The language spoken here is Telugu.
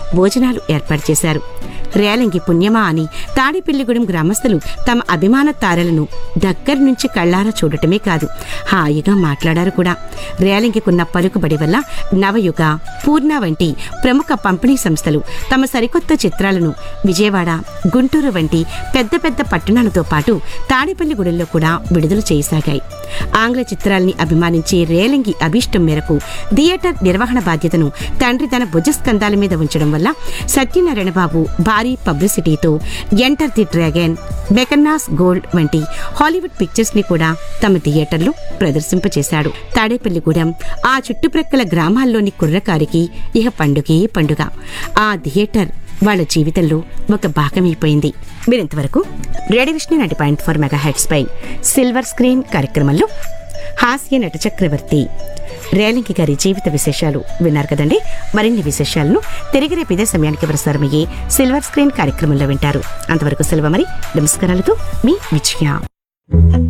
భోజనాలు ఏర్పాటు చేశారు రేలంగి పుణ్యమా అని తాడిపిల్లిగూడెం గ్రామస్తులు తమ అభిమాన తారలను దగ్గర నుంచి కళ్ళారా చూడటమే కాదు హాయిగా మాట్లాడారు కూడా రేలంగికున్న పలుకుబడి వల్ల నవయుగ పూర్ణ వంటి ప్రముఖ పంపిణీ సంస్థలు తమ సరికొత్త చిత్రాలను విజయవాడ గుంటూరు వంటి పెద్ద పెద్ద పట్టణాలతో పాటు తాడేపల్లిగూడెంలో కూడా విడుదల చేయసాగాయి ఆంగ్ల చిత్రాల్ని అభిమానించే రేలంగి అభీష్టం మేరకు థియేటర్ నిర్వహణ బాధ్యతను తండ్రి తన భుజస్కంధాల మీద ఉంచడం వల్ల సత్యనారాయణ బాబు భారీ పబ్లిసిటీతో enter the dragon Mackenna's gold వంటి హాలీవుడ్ పిక్చర్స్ ని కూడా తమ థియేటర్లో ప్రదర్శింపచేశాడు తాడేపల్లిగూడెం ఆ చుట్టుప్రక్కల గ్రామాల్లోని కుర్రకారికి ఇక పండుగే పండుగ ఆ థియేటర్ వాళ్ళ జీవితంలో ఒక భాగమైపోయింది మీరింతవరకు radio Vishnu ninety point four mega heads పై సిల్వర్ స్క్రీన్ కార్యక్రమంలో హాస్య నట చక్రవర్తి రేలింగి గారి జీవిత విశేషాలు విన్నారు కదండి మరిన్ని విశేషాలను తిరిగి రేపు ఇదే సమయానికి ప్రసారమయ్యే సిల్వర్ స్క్రీన్ కార్యక్రమంలో వింటారు అంతవరకు సెలవు మరి నమస్కారాలతో మీ విజయ